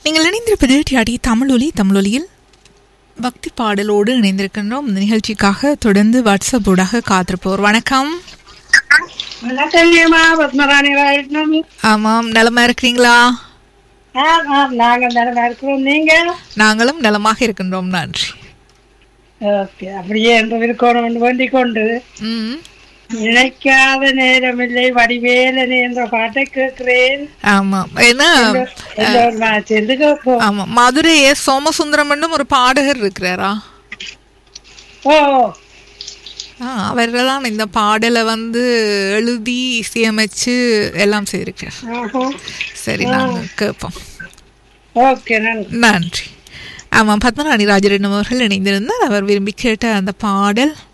நீங்கள் இணைந்திருப்பது டிஆடி தமிழொலி தமிழொலியில் பக்தி பாடலோடு இணைந்திருக்கின்றோம் இந்த நிகழ்ச்சிக்காக தொடர்ந்து வாட்ஸ்அப் ஊடாக காத்திருப்போர் வணக்கம் வணக்கம்மா பத்மராணி ராயட்னம் ஆமாம் நலமா இருக்கிறீங்களா நாங்க நல்லா இருக்கிறோம் நீங்க நாங்களும் நலமாக இருக்கின்றோம் நன்றி ஓகே அப்படியே என்று இருக்கணும் வேண்டிக் கொண்டு ம் நினைக்காத நேரமில்லை வடிவேலனே என்ற பாட்டை கேட்கிறேன் ஆமாம் ஏன்னா எல்லோரும் நான் சேர்ந்து கேட்போம் ஆமாம் மதுரை எஸ் சோமசுந்தரம் என்றும் ஒரு பாடகர் இருக்கிறாரா ஓ ஆ அவர்களாம் இந்த பாடலை வந்து எழுதி இசையமைச்சு எல்லாம் செய்திருக்கிறார் ஆஹா. சரி நாங்கள் கேட்போம் ஓகே நன்றி நன்றி ஆமாம் பத்மராணி ராஜரட்னம் அவர்கள் இணைந்திருந்தார் அவர் விரும்பி கேட்ட அந்த பாடல்